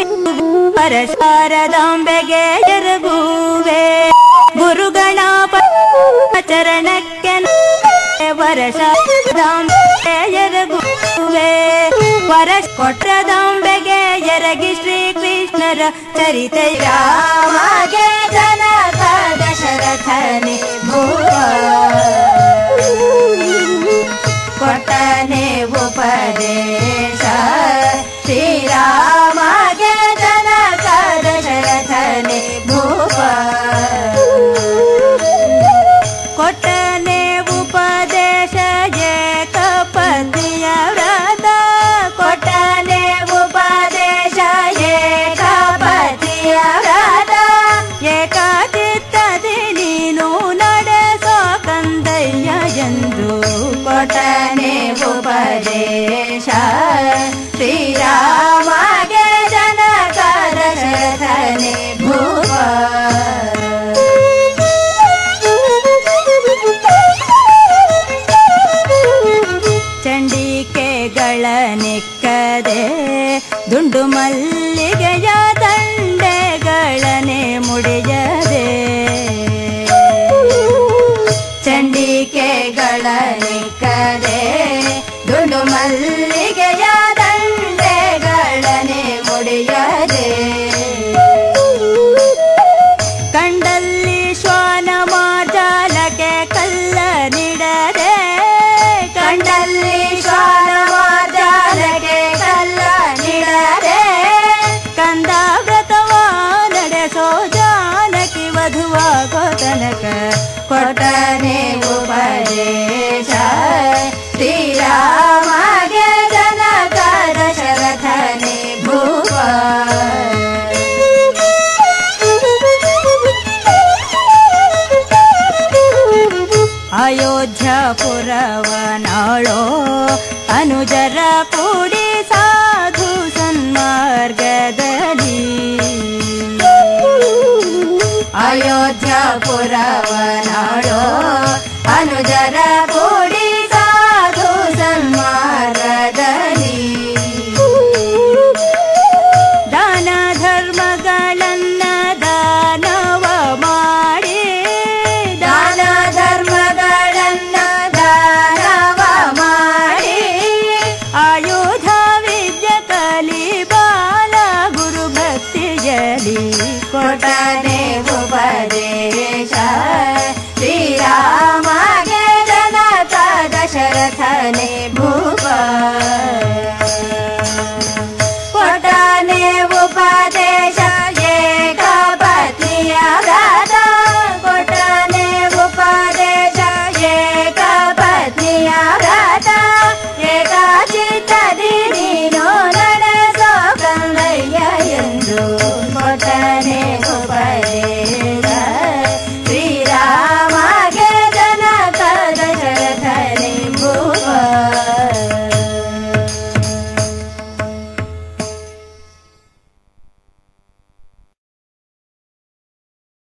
ಪರ ಶಾರದಾಂಬೆಗೆ ಎರಗುವೆ ಗುರುಗಣಪ ಚರಣಕ್ಕೆ ವರ ಶಾರದಾಂಬೆಗೆ ಎರಗುವೆ ವರ ಕೊಟ್ರದಾಂಬೆಗೆ ಎರಗಿ ಶ್ರೀಕೃಷ್ಣರ ಚರಿತ ರಾಮಗೆ ಜನಕ ದಶರಥನೆ ಭೂವ ಕೊಟ್ಟನೆ ಉಪದೇಶ ಶ್ರೀರಾಮಗೆ ಜನಕ ದಶರಥನೆ ಭೂಪ ಕೊಟ್ಟನೆ ಉಪದೇಶ ಏಕಪತಿಯ ವ್ರತ ಕೊಟ್ಟನೆ ಉಪದೇಶ ಏಕಪತಿಯ ವ್ರತ ಏಕಾಚಿತ್ತದಿ ನೀನು ನಡೆಸೋ ಕಂದಯ್ಯ ಎಂದು ಕೊಟ್ಟನೆ ಉಪದೇಶ ಶ್ರೀರಾಮಗೆ ಜನಕ ದಶರಥನೆ ಭೂಪ ಚಂಡಿಕೆಗಳ ನಿಕ್ಕದೆ ದುಂಡು ಮಲ್ಲಿಗೆಯ ದಂಡೆಗಳನೆ ಮುಡಿಯದೆ ಚಂಡಿಕೆಗಳ ನಿಕ್ಕದೆ ದುಂಡು ಮಲ್ಲಿಗೆಯ ದಂಡೆಗಳನೆ ಮುಡಿಯದೆ ಕಂಡಲ್ಲಿ ಶ್ವಾನ ಮಾರ್ಜಾಲಕ್ಕೆ ಕಲ್ಲ ನಿಡದೆ ಕಂಡಲ್ಲಿ ಶ್ವಾನ ಮಾರ್ಜಾಲಕ್ಕೆ ಕಲ್ಲ ನಿಡದೆ ಕಂದಾವ್ರತವ ನಡೆಸೋ ಜಾನಕಿ ವಧುವಾಗೋ ತನಕ ಕೊಟ್ಟನೆ ಉಪದೇಶ ಶ್ರೀರಾಮಗೆ ಜನಕ ದಶರಥನೆ ಭೂಪ ಅಯೋಧ್ಯಪುರವನಾಳೋ ಅನುಜರ ಕೂಡಿ ಸಾಧು ಸನ್ಮಾರ್ಗದಲ್ಲಿ ಅಯೋಧ್ಯಪುರವನಾಳೋ ಅನುಜರ